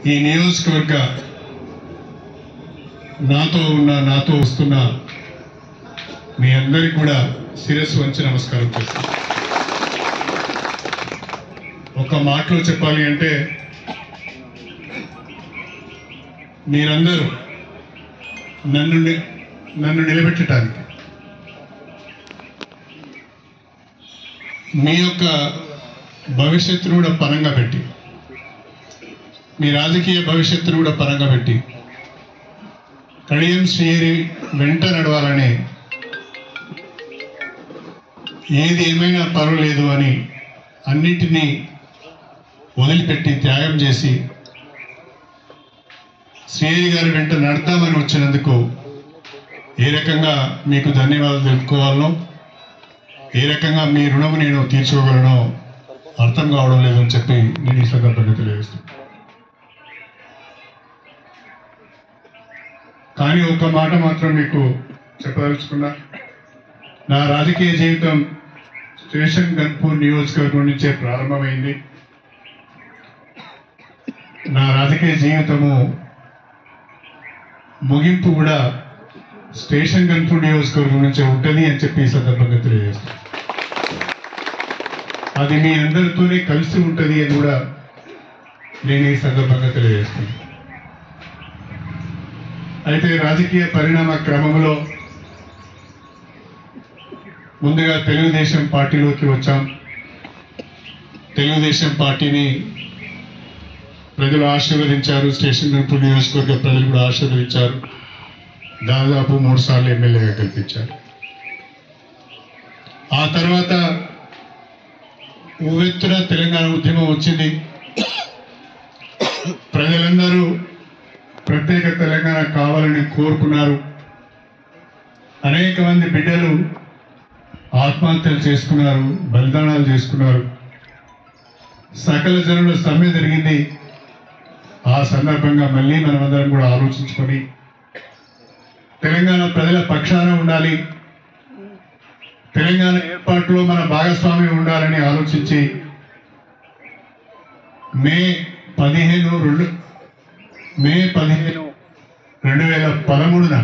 ఈ నియోజకవర్గ నాతో ఉన్న నాతో వస్తున్న మీ అందరికి కూడా శిరస్సు వంచి నమస్కారం చేస్తాను ఒక మాటలో చెప్పాలి అంటే మీరందరూ నన్ను ని- నన్ను నిలబెట్టడానికి మీ యొక్క భవిష్యత్తును కూడా పరంగా పెట్టి మీ రాజకీయ భవిష్యత్తును కూడా పరంగా పెట్టి కడియం శ్రీహరి వెంట నడవాలని ఏది ఏమైనా పర్వాలేదు అని అన్నిటినీ వదిలిపెట్టి త్యాగం చేసి శ్రీహరి గారి వెంట నడతామని వచ్చినందుకు ఏ రకంగా మీకు ధన్యవాదాలు తెలుపుకోవాలనో ఏ రకంగా మీ రుణము నేను తీర్చుకోగలనో అర్థం కావడం లేదని చెప్పి నేను ఈ సందర్భంగా తెలియజేస్తున్నాను కానీ ఒక మాట మాత్రం మీకు చెప్పదలుచుకున్నా నా రాజకీయ జీవితం స్టేషన్ గన్పూర్ నియోజకవర్గం నుంచే ప్రారంభమైంది నా రాజకీయ జీవితము ముగింపు కూడా స్టేషన్ గన్పూర్ నియోజకవర్గం నుంచే ఉంటుంది అని చెప్పి ఈ సందర్భంగా తెలియజేస్తాను అది మీ అందరితోనే కలిసి ఉంటుంది అని కూడా నేను ఈ సందర్భంగా తెలియజేస్తున్నాను అయితే రాజకీయ పరిణామ క్రమంలో ముందుగా తెలుగుదేశం పార్టీలోకి వచ్చాం తెలుగుదేశం పార్టీని ప్రజలు ఆశీర్వదించారు స్టేషన్ గన్పూర్ నియోజకవర్గ ప్రజలు కూడా ఆశీర్వదించారు దాదాపు మూడు సార్లు ఎమ్మెల్యేగా కల్పించారు ఆ తర్వాత ఉవ్వెత్తున తెలంగాణ ఉద్యమం వచ్చింది ప్రజలందరూ ప్రత్యేక తెలంగాణ కావాలని కోరుకున్నారు అనేక మంది బిడ్డలు ఆత్మహత్యలు చేసుకున్నారు బలిదానాలు చేసుకున్నారు సకల జనుల సమ్మె జరిగింది ఆ సందర్భంగా మళ్ళీ మనమందరం కూడా ఆలోచించుకొని తెలంగాణ ప్రజల పక్షాన ఉండాలి తెలంగాణ ఏర్పాటులో మన భాగస్వామ్యం ఉండాలని ఆలోచించి మే పదిహేను రెండు మే పదిహేను రెండు వేల పదమూడున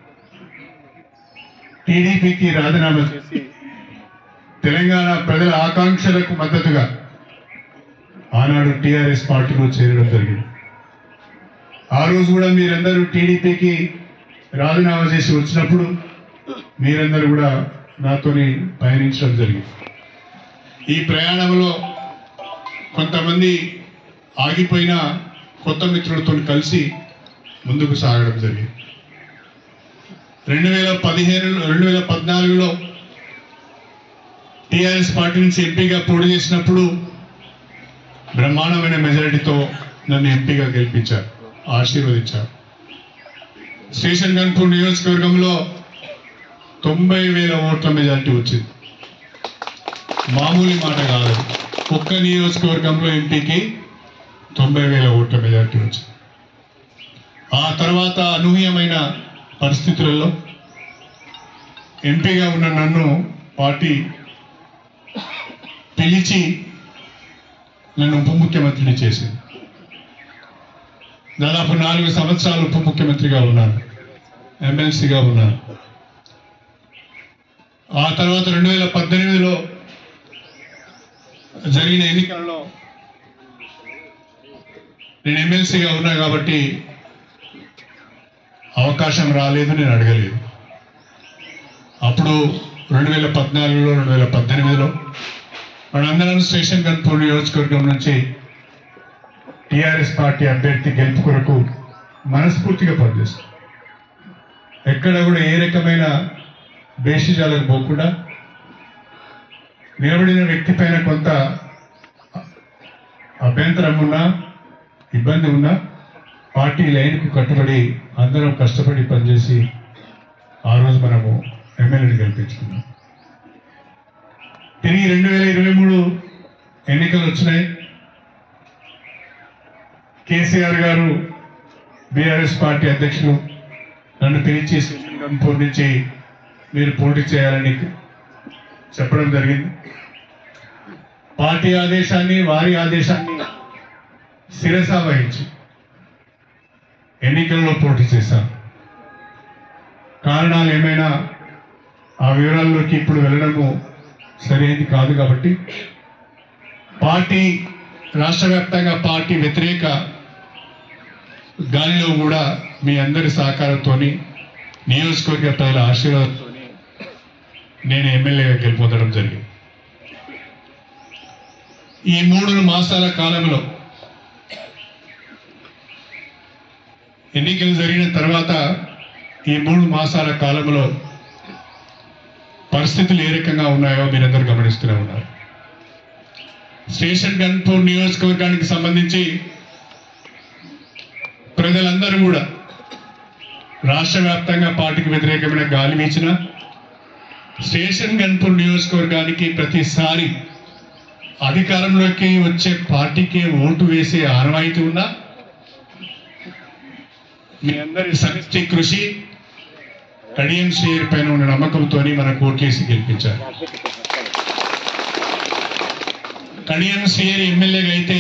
టీడీపీకి రాజీనామా చేసి తెలంగాణ ప్రజల ఆకాంక్షలకు మద్దతుగా ఆనాడు టీఆర్ఎస్ పార్టీలో చేరడం జరిగింది ఆ రోజు కూడా మీరందరూ టీడీపీకి రాజీనామా చేసి వచ్చినప్పుడు మీరందరూ కూడా నాతోని పయనించడం జరిగింది ఈ ప్రయాణంలో కొంతమంది ఆగిపోయిన కొత్త మిత్రులతో కలిసి ముందుకు సాగడం జరిగింది రెండు వేల పదిహేను రెండు వేల పద్నాలుగులో టీఆర్ఎస్ పార్టీ నుంచి ఎంపీగా పోటీ చేసినప్పుడు బ్రహ్మాండమైన మెజారిటీతో నన్ను ఎంపీగా గెలిపించారు ఆశీర్వదించారు స్టేషన్ గన్పూర్ నియోజకవర్గంలో తొంభై వేల ఓట్ల మెజారిటీ వచ్చింది మామూలు మాట కాదు ఒక్క నియోజకవర్గంలో ఎంపీకి తొంభై వేల ఓట్ల మెజారిటీ వచ్చింది ఆ తర్వాత అనూహ్యమైన పరిస్థితులలో ఎంపీగా ఉన్న నన్ను పార్టీ పిలిచి నన్ను ఉప ముఖ్యమంత్రిని చేసింది దాదాపు నాలుగు సంవత్సరాలు ఉప ముఖ్యమంత్రిగా ఉన్నాను ఎమ్మెల్సీగా ఉన్నాను ఆ తర్వాత రెండు వేల పద్దెనిమిదిలో జరిగిన ఎన్నికలలో నేను ఎమ్మెల్సీగా ఉన్నా కాబట్టి అవకాశం రాలేదు నేను అడగలేదు అప్పుడు రెండు వేల పద్నాలుగులో రెండు వేల పద్దెనిమిదిలో మనందరం స్టేషన్ గన్పూర్ నియోజకవర్గం నుంచి టిఆర్ఎస్ పార్టీ అభ్యర్థి గెలుపు కొరకు మనస్ఫూర్తిగా పనిచేస్తాం ఎక్కడ కూడా ఏ రకమైన బేషిజాలకు పోకుండా నిలబడిన వ్యక్తి పైన కొంత అభ్యంతరం ఉన్నా ఇబ్బంది ఉన్నా పార్టీ లైన్కు కట్టుబడి అందరం కష్టపడి పనిచేసి ఆ రోజు మనము ఎమ్మెల్యేని గెలిపించుకున్నాం తిరిగి రెండు వేల ఇరవై మూడు ఎన్నికలు వచ్చినాయి కేసీఆర్ గారు బీఆర్ఎస్ పార్టీ అధ్యక్షులు నన్ను పిలిచి శ్రీరంగంపూర్ నుంచి మీరు పోటీ చేయాలని చెప్పడం జరిగింది పార్టీ ఆదేశాన్ని వారి ఆదేశాన్ని శిరస వహించి ఎన్నికల్లో పోటీ చేశాను కారణాలు ఏమైనా ఆ వివరాల్లోకి ఇప్పుడు వెళ్ళడము సరైనది కాదు కాబట్టి పార్టీ రాష్ట్ర వ్యాప్తంగా పార్టీ వ్యతిరేక గాలిలో కూడా మీ అందరి సహకారంతో నియోజకవర్గ ప్రజల ఆశీర్వాదంతో నేను ఎమ్మెల్యేగా గెలిపొందడం జరిగింది ఈ మూడు మాసాల కాలంలో ఎన్నికలు జరిగిన తర్వాత ఈ మూడు మాసాల కాలంలో పరిస్థితులు ఏ రకంగా ఉన్నాయో మీరందరూ గమనిస్తూనే ఉన్నారు స్టేషన్ గన్పూర్ నియోజకవర్గానికి సంబంధించి ప్రజలందరూ కూడా రాష్ట్ర వ్యాప్తంగా పార్టీకి వ్యతిరేకమైన గాలి వీచిన స్టేషన్ గన్పూర్ నియోజకవర్గానికి ప్రతిసారి అధికారంలోకి వచ్చే పార్టీకి ఓటు వేసే ఆనవాయితీ ఉన్నా మీ అందరి సమిష్టి కృషి కడియం శ్రేయర్ పైన ఉన్న నమ్మకంతో మన కోట్లేసి గెలిపించారు కడియం శ్రేయర్ ఎమ్మెల్యేగా అయితే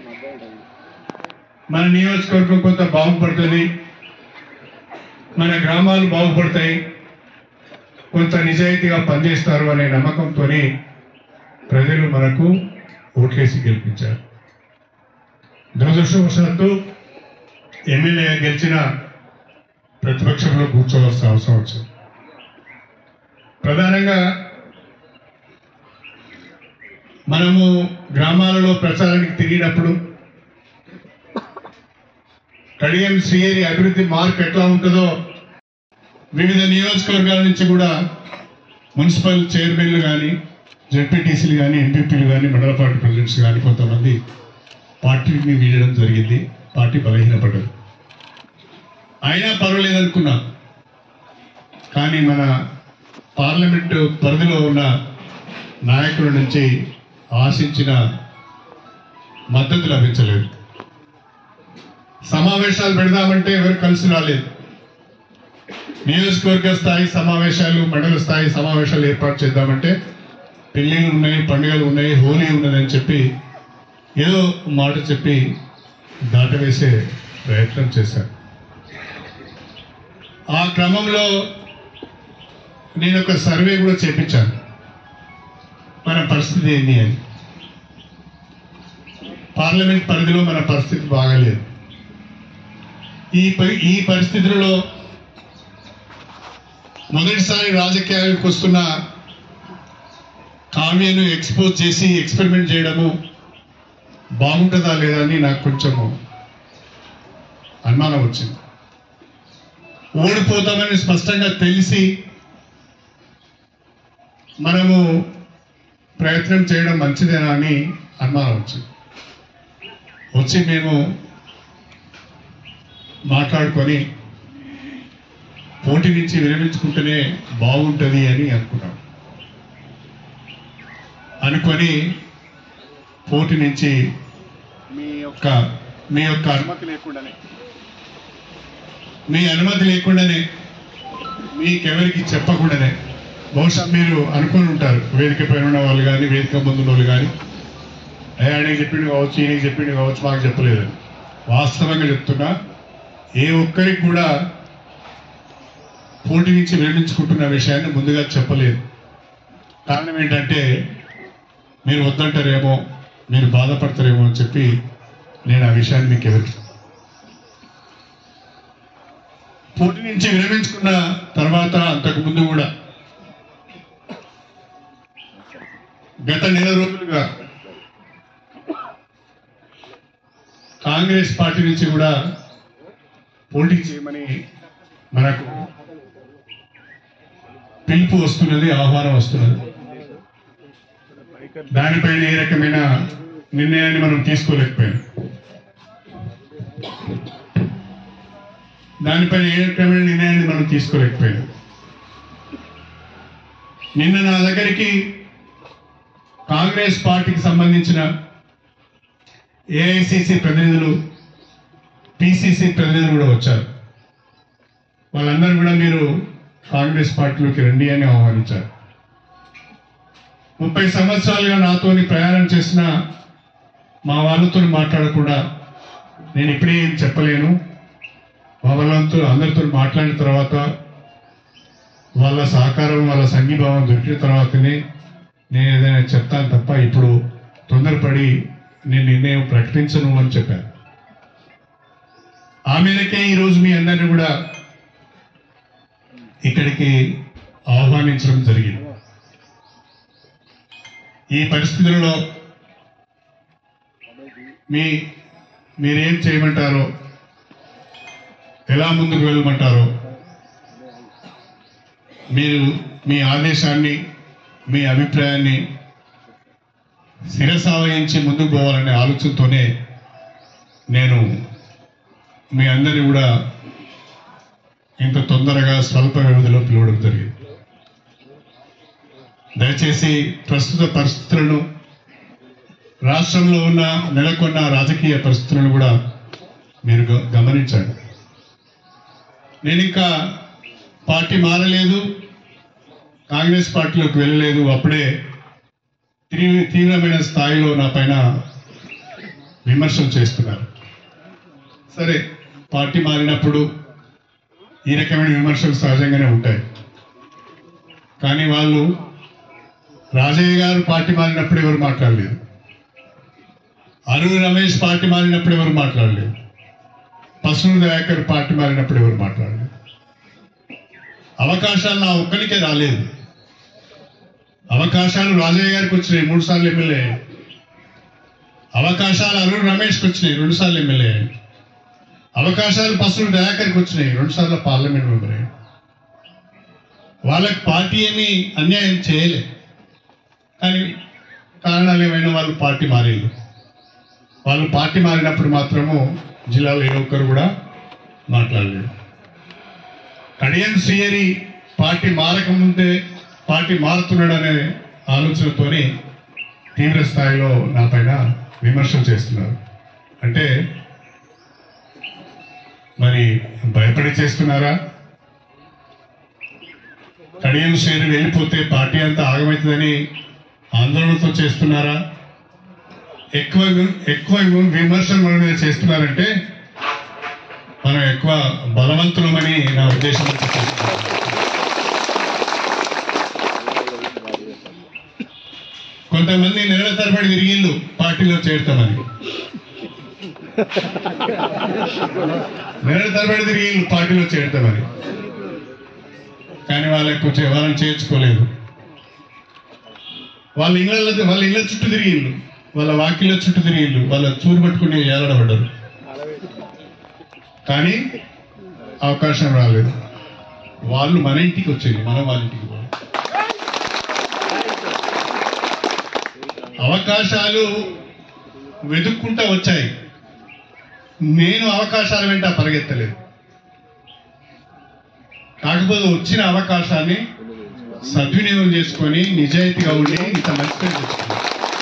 మన నియోజకవర్గం కొంత బాగుపడుతుంది మన గ్రామాలు బాగుపడతాయి కొంత నిజాయితీగా పనిచేస్తారు అనే నమ్మకంతో ప్రజలు మనకు ఓట్లేసి గెలిపించారు దురదృష్టవశాత్తు ఎమ్మెల్యేగా గెలిచిన ప్రతిపక్షంలో కూర్చోవలసిన అవసరం వచ్చింది ప్రధానంగా మనము గ్రామాలలో ప్రచారానికి తిరిగినప్పుడు కడియం శ్రీహరి అభివృద్ధి మార్క్ ఎట్లా ఉంటుందో వివిధ నియోజకవర్గాల నుంచి కూడా మున్సిపల్ చైర్మన్లు కానీ జెడ్పీటీసీలు కానీ ఎంపీపీలు కానీ మండల పార్టీ ప్రెసిడెంట్స్ కానీ కొంతమంది పార్టీని వీడడం జరిగింది పార్టీ బలహీనపడ్డది అయినా పర్వాలేదు అనుకున్నా కానీ మన పార్లమెంటు పరిధిలో ఉన్న నాయకుల నుంచి ఆశించిన మద్దతు లభించలేదు సమావేశాలు పెడదామంటే ఎవరు కలిసి రాలేదు నియోజకవర్గ స్థాయి సమావేశాలు మండల స్థాయి సమావేశాలు ఏర్పాటు చేద్దామంటే పెళ్ళిళ్ళు ఉన్నాయి పండుగలు ఉన్నాయి హోలీ ఉన్నదని చెప్పి ఏదో మాట చెప్పి దాటవేసే ప్రయత్నం చేశారు ఆ క్రమంలో నేను ఒక సర్వే కూడా చేపించాను మన పరిస్థితి ఏంటి అని పార్లమెంట్ పరిధిలో మన పరిస్థితి బాగాలేదు ఈ పరి- ఈ పరిస్థితులలో మొదటిసారి రాజకీయాలకు వస్తున్న కావ్యను ఎక్స్పోజ్ చేసి ఎక్స్పెరిమెంట్ చేయడము బాగుంటుందా లేదా అని నాకు కొంచెము అనుమానం వచ్చింది ఓడిపోతామని స్పష్టంగా తెలిసి మనము ప్రయత్నం చేయడం మంచిదేనా అని అనుమానం వచ్చింది వచ్చి మేము మాట్లాడుకొని పోటీ నుంచి విరమించుకుంటేనే బాగుంటుంది అని అనుకున్నాం అనుకొని పోటీ నుంచి మీ యొక్క మీ యొక్క అనుమతి లేకుండానే మీ అనుమతి లేకుండానే మీకెవరికి చెప్పకుండానే బహుశా మీరు అనుకుని ఉంటారు వేదిక పైన ఉన్న వాళ్ళు కానీ వేదిక ముందు ఉన్న వాళ్ళు కానీ ఏ ఆయనకి చెప్పిండు కావచ్చు ఈయనకి చెప్పిండు కావచ్చు మాకు చెప్పలేదని వాస్తవంగా చెప్తున్నా ఏ ఒక్కరికి కూడా పోటీ నుంచి విరమించుకుంటున్న విషయాన్ని ముందుగా చెప్పలేదు కారణం ఏంటంటే మీరు వద్దంటారేమో మీరు బాధపడతారేమో అని చెప్పి నేను ఆ విషయాన్ని మీకు ఎవరికి పోటీ నుంచి విరమించుకున్న తర్వాత అంతకు ముందు కూడా గత నెల రోజులుగా కాంగ్రెస్ పార్టీ నుంచి కూడా పోటీ చేయమని మనకు పిలుపు వస్తున్నది ఆహ్వానం వస్తున్నది దానిపైన ఏ రకమైన నిర్ణయాన్ని మనం తీసుకోలేకపోయాం దానిపైన ఏ రకమైన నిర్ణయాన్ని మనం తీసుకోలేకపోయాం నిన్న నా దగ్గరికి కాంగ్రెస్ పార్టీకి సంబంధించిన ఏఐసిసి ప్రతినిధులు పిసిసి ప్రతినిధులు కూడా వచ్చారు వాళ్ళందరూ కూడా మీరు కాంగ్రెస్ పార్టీలోకి రండి అని ఆహ్వానించారు ముప్పై సంవత్సరాలుగా నాతోని ప్రయాణం చేసిన మా వాళ్ళతో మాట్లాడకుండా నేను ఇప్పుడే ఏం చెప్పలేను వాళ్ళంతా అందరితో మాట్లాడిన తర్వాత వాళ్ళ సహకారం వాళ్ళ సంఘీభావం దొరికిన తర్వాతనే నేను ఏదైనా చెప్తాను తప్ప ఇప్పుడు తొందరపడి నేను నిర్ణయం ప్రకటించను అని చెప్పాను ఆ మీదకే ఈరోజు మీ అందరినీ కూడా ఇక్కడికి ఆహ్వానించడం జరిగింది ఈ పరిస్థితులలో మీ మీరేం చేయమంటారో ఎలా ముందుకు వెళ్ళమంటారో మీరు మీ ఆదేశాన్ని మీ అభిప్రాయాన్ని శిరసావహించి ముందుకు పోవాలనే ఆలోచనతోనే నేను మీ అందరినీ కూడా ఇంత తొందరగా స్వల్ప వ్యవధిలో పిలవడం జరిగింది దయచేసి ప్రస్తుత పరిస్థితులను రాష్ట్రంలో ఉన్న నెలకొన్న రాజకీయ పరిస్థితులను కూడా మీరు గ- గమనించండి నేను ఇంకా పార్టీ మారలేదు కాంగ్రెస్ పార్టీలోకి వెళ్ళలేదు అప్పుడే తీవ్ర తీవ్రమైన స్థాయిలో నా పైన విమర్శలు చేస్తున్నారు సరే పార్టీ మారినప్పుడు ఈ రకమైన విమర్శలు సహజంగానే ఉంటాయి కానీ వాళ్ళు రాజయ్య గారు పార్టీ మారినప్పుడు ఎవరు మాట్లాడలేదు అరుణ్ రమేష్ పార్టీ మారినప్పుడు ఎవరు మాట్లాడలేదు పసుపు దయాకర్ పార్టీ మారినప్పుడు ఎవరు మాట్లాడలేదు అవకాశాలు నా ఒక్కరికే రాలేదు అవకాశాలు రాజయ్య గారికి వచ్చినాయి మూడు సార్లు ఎమ్మెల్యే అయ్యాడు. అవకాశాలు అరుణ్ రమేష్కి వచ్చినాయి రెండు సార్లు ఎమ్మెల్యే అయ్యాడు. అవకాశాలు పసుపు దయాకర్కి వచ్చినాయి రెండు సార్లు పార్లమెంట్ మెంబర్ అయ్యాడు. వాళ్ళకి పార్టీ ఏమీ అన్యాయం చేయలే కానీ కారణాలు ఏమైనా వాళ్ళు పార్టీ మారేళ్ళు వాళ్ళు పార్టీ మారినప్పుడు మాత్రము జిల్లాలో ఏ ఒక్కరు కూడా మాట్లాడలేదు కడియం శ్రీయరి పార్టీ మారకముందే పార్టీ మారుతున్నాడు అనే ఆలోచనతోని తీవ్ర స్థాయిలో నా పైన విమర్శలు చేస్తున్నారు అంటే మరి భయపడి చేస్తున్నారా కడియం శ్రేణి వెళ్ళిపోతే పార్టీ అంతా ఆగమవుతుందని ఆందోళనతో చేస్తున్నారా ఎక్కువ ఎక్కువ విమర్శలు మన మీద చేస్తున్నారంటే మనం ఎక్కువ బలవంతులమని నా ఉద్దేశం కొంతమంది నెలల తరబడి తిరిగిళ్ళు పార్టీలో చేరుతామని నెలల తరబడి తిరిగిళ్ళు పార్టీలో చేరుతామని కానీ వాళ్ళకు చే- వాళ్ళని చేర్చుకోలేదు వాళ్ళ ఇళ్ళ వాళ్ళ ఇళ్ళ చుట్టూ తిరిగిళ్ళు వాళ్ళ వాకిళ్ళ చుట్టూ తిరిగిళ్ళు వాళ్ళ చూరు పట్టుకుని ఏలాడబడ్డారు కానీ అవకాశం రాలేదు వాళ్ళు మన ఇంటికి వచ్చేది మనం వాళ్ళ ఇంటికి పోవాలి అవకాశాలు వెతుక్కుంటా వచ్చాయి నేను అవకాశాల వెంట పరిగెత్తలేదు కాకపోతే వచ్చిన అవకాశాన్ని సద్వినియోగం చేసుకొని నిజాయితీగా ఉండి ఇంత మంచి పేరు తెచ్చుకున్నాను.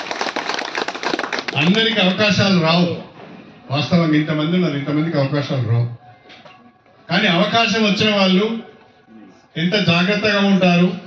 అందరికి అవకాశాలు రావు వాస్తవంగా ఇంతమంది ఉన్నారు ఇంతమందికి అవకాశాలు రావు కానీ అవకాశం వచ్చిన వాళ్ళు ఎంత జాగ్రత్తగా ఉంటారు